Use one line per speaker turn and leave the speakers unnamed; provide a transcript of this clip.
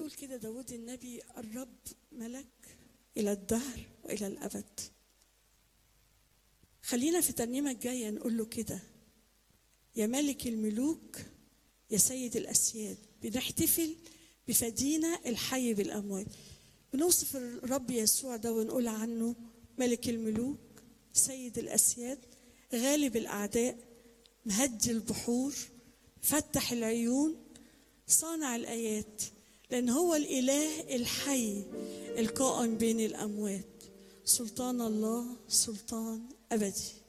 يقول كده داود النبي الرب ملك إلى الدهر وإلى الأبد خلينا في الترنيمة الجاية نقول له كده يا ملك الملوك يا سيد الأسياد بنحتفل بفدينا الحي بالأموات بنوصف الرب يسوع ده ونقول عنه ملك الملوك سيد الأسياد غالب الأعداء مهدي البحور فتح العيون صانع الآيات لأن هو الإله الحي القائم بين الأموات سلطان الله سلطان أبدي